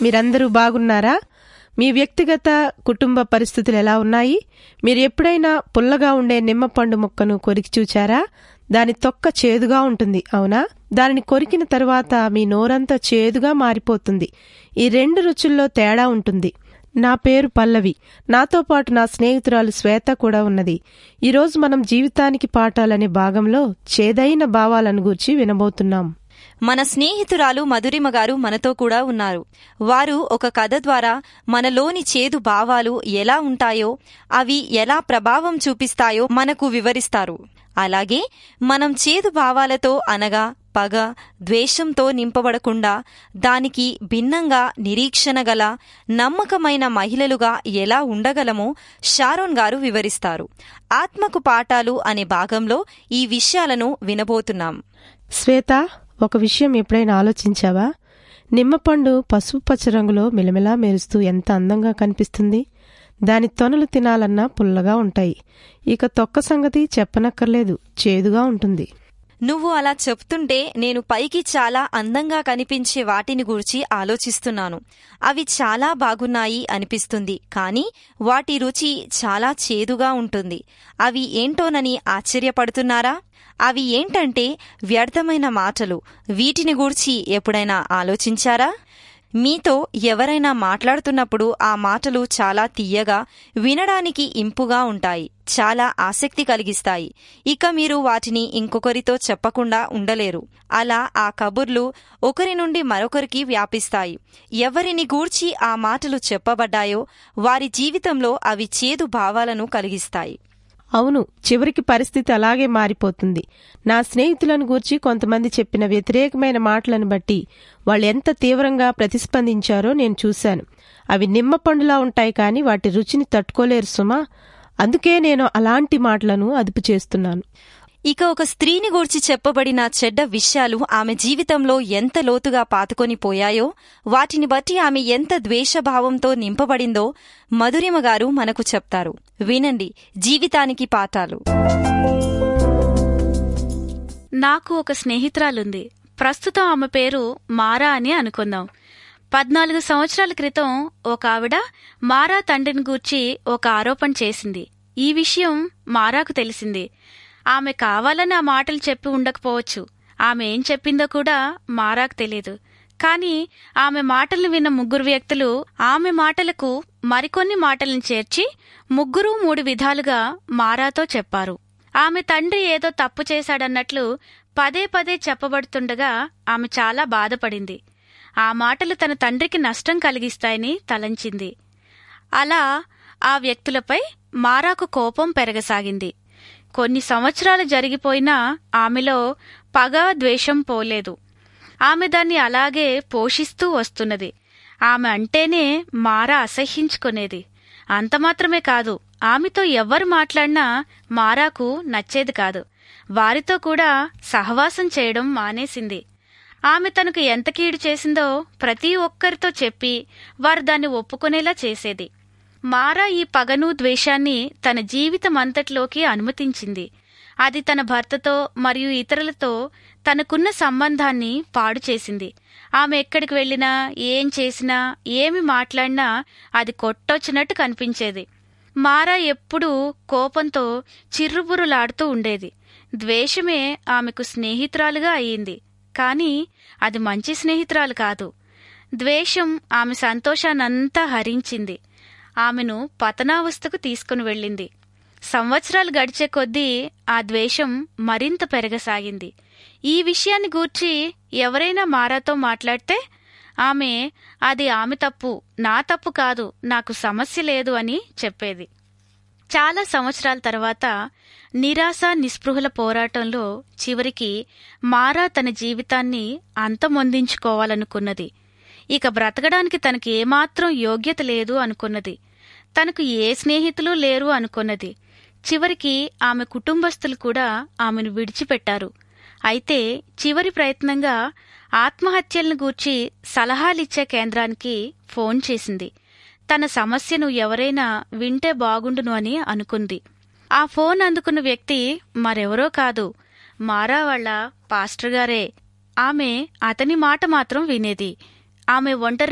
మీరందరూ బాగున్నారా మీ వ్యక్తిగత కుటుంబ పరిస్థితులు ఎలా ఉన్నాయి మీరు ఎప్పుడైనా పుల్లగా ఉండే నిమ్మపండు ముక్కను కొరికి చూచారా దాని తొక్క చేదుగా ఉంటుంది అవునా దానిని కొరికిన తరువాత మీ నోరంతా చేదుగా మారిపోతుంది ఈ రెండు రుచుల్లో తేడా ఉంటుంది నా పేరు పల్లవి నాతో పాటు నా స్నేహితురాలు శ్వేత కూడా ఉన్నది ఈరోజు మనం జీవితానికి పాఠాలనే భాగంలో చేదైన భావాలను గూర్చి వినబోతున్నాం మన స్నేహితురాలు మధురిమ గారు మనతో కూడా ఉన్నారు వారు ఒక కథ ద్వారా మనలోని చేదు భావాలు ఎలా ఉంటాయో అవి ఎలా ప్రభావం చూపిస్తాయో మనకు వివరిస్తారు అలాగే మనం చేదు భావాలతో అనగా పగ ద్వేషంతో నింపబడకుండా దానికి భిన్నంగా నిరీక్షణ గల నమ్మకమైన మహిళలుగా ఎలా ఉండగలమో షారోన్ గారు వివరిస్తారు ఆత్మకు పాఠాలు అనే భాగంలో ఈ విషయాలను వినబోతున్నాం శ్వేత ఒక విషయం ఎప్పుడైనా ఆలోచించావా నిమ్మపండు పసుపు పచ్చ రంగులో మిలమిలా మెరుస్తూ ఎంత అందంగా కనిపిస్తుంది దాని తొనలు తినాలన్నా పుల్లగా ఉంటాయి ఇక తొక్క సంగతి చెప్పనక్కర్లేదు చేదుగా ఉంటుంది నువ్వు అలా చెప్తుంటే నేను పైకి చాలా అందంగా కనిపించే వాటిని గూర్చి ఆలోచిస్తున్నాను అవి చాలా బాగున్నాయి అనిపిస్తుంది కానీ వాటి రుచి చాలా చేదుగా ఉంటుంది అవి ఏంటోనని ఆశ్చర్యపడుతున్నారా అవి ఏంటంటే వ్యర్థమైన మాటలు వీటిని గూర్చి ఎప్పుడైనా ఆలోచించారా మీతో ఎవరైనా మాట్లాడుతున్నప్పుడు ఆ మాటలు చాలా తీయగా వినడానికి ఇంపుగా ఉంటాయి చాలా ఆసక్తి కలిగిస్తాయి ఇక మీరు వాటిని ఇంకొకరితో చెప్పకుండా ఉండలేరు అలా ఆ కబుర్లు ఒకరి నుండి మరొకరికి వ్యాపిస్తాయి ఎవరిని గూర్చి ఆ మాటలు చెప్పబడ్డాయో వారి జీవితంలో అవి చేదు భావాలను కలిగిస్తాయి అవును చివరికి పరిస్థితి అలాగే మారిపోతుంది నా స్నేహితులను గూర్చి కొంతమంది చెప్పిన వ్యతిరేకమైన మాటలను బట్టి వాళ్ళు ఎంత తీవ్రంగా ప్రతిస్పందించారో నేను చూశాను అవి నిమ్మ పండులా ఉంటాయి కానీ వాటి రుచిని తట్టుకోలేరు సుమా అందుకే నేను అలాంటి మాటలను అదుపు చేస్తున్నాను ఇక ఒక స్త్రీని గూర్చి చెప్పబడిన చెడ్డ విషయాలు ఆమె జీవితంలో ఎంత లోతుగా పాతుకొని పోయాయో వాటిని బట్టి ఆమె ఎంత ద్వేషభావంతో నింపబడిందో మధురిమ గారు మనకు చెప్తారు వినండి జీవితానికి పాఠాలు నాకు ఒక స్నేహితురాలుంది ప్రస్తుతం ఆమె పేరు మారా అని అనుకుందాం పద్నాలుగు సంవత్సరాల క్రితం ఒక ఆవిడ మారా తండ్రిని గూర్చి ఒక ఆరోపణ చేసింది ఈ విషయం మారాకు తెలిసింది ఆమె కావాలని ఆ మాటలు చెప్పి ఉండకపోవచ్చు ఆమె ఏం చెప్పిందో కూడా మారాకు తెలియదు కానీ ఆమె మాటలను విన్న ముగ్గురు వ్యక్తులు ఆమె మాటలకు మరికొన్ని మాటలను చేర్చి ముగ్గురు మూడు విధాలుగా మారాతో చెప్పారు ఆమె తండ్రి ఏదో తప్పు చేశాడన్నట్లు పదే పదే చెప్పబడుతుండగా ఆమె చాలా బాధపడింది ఆ మాటలు తన తండ్రికి నష్టం కలిగిస్తాయని తలంచింది అలా ఆ వ్యక్తులపై మారాకు కోపం పెరగసాగింది కొన్ని సంవత్సరాలు జరిగిపోయినా ఆమెలో పగ ద్వేషం పోలేదు ఆమె దాన్ని అలాగే పోషిస్తూ వస్తున్నది ఆమె అంటేనే మారా అసహ్యించుకునేది అంతమాత్రమే కాదు ఆమెతో ఎవ్వరు మాట్లాడినా మారాకు నచ్చేది కాదు వారితో కూడా సహవాసం చేయడం మానేసింది ఆమె తనకు ఎంత కీడు చేసిందో ప్రతి ఒక్కరితో చెప్పి వారు దాన్ని ఒప్పుకునేలా చేసేది మారా ఈ పగను ద్వేషాన్ని తన జీవితం అంతటిలోకి అనుమతించింది అది తన భర్తతో మరియు ఇతరులతో తనకున్న సంబంధాన్ని పాడు చేసింది ఆమె ఎక్కడికి వెళ్ళినా ఏం చేసినా ఏమి మాట్లాడినా అది కొట్టొచ్చినట్టు కనిపించేది మారా ఎప్పుడూ కోపంతో చిర్రుబురులాడుతూ ఉండేది ద్వేషమే ఆమెకు స్నేహితురాలుగా అయ్యింది కానీ అది మంచి స్నేహితురాలు కాదు ద్వేషం ఆమె సంతోషాన్నంతా హరించింది ఆమెను పతనావస్థకు తీసుకుని వెళ్ళింది సంవత్సరాలు గడిచే కొద్దీ ఆ ద్వేషం మరింత పెరగసాగింది ఈ విషయాన్ని గూర్చి ఎవరైనా మారాతో మాట్లాడితే ఆమె అది ఆమె తప్పు నా తప్పు కాదు నాకు సమస్య లేదు అని చెప్పేది చాలా సంవత్సరాల తర్వాత నిరాశ నిస్పృహల పోరాటంలో చివరికి మారా తన జీవితాన్ని అంతమొందించుకోవాలనుకున్నది ఇక బ్రతకడానికి తనకి ఏమాత్రం యోగ్యత లేదు అనుకున్నది తనకు ఏ స్నేహితులు లేరు అనుకున్నది చివరికి ఆమె కుటుంబస్తులు కూడా ఆమెను విడిచిపెట్టారు అయితే చివరి ప్రయత్నంగా ఆత్మహత్యలను గూర్చి సలహాలిచ్చే కేంద్రానికి ఫోన్ చేసింది తన సమస్యను ఎవరైనా వింటే బాగుండును అని అనుకుంది ఆ ఫోన్ అందుకున్న వ్యక్తి మరెవరో కాదు మారా వాళ్ళ పాస్టర్ గారే ఆమె అతని మాట మాత్రం వినేది ఆమె ఒంటరి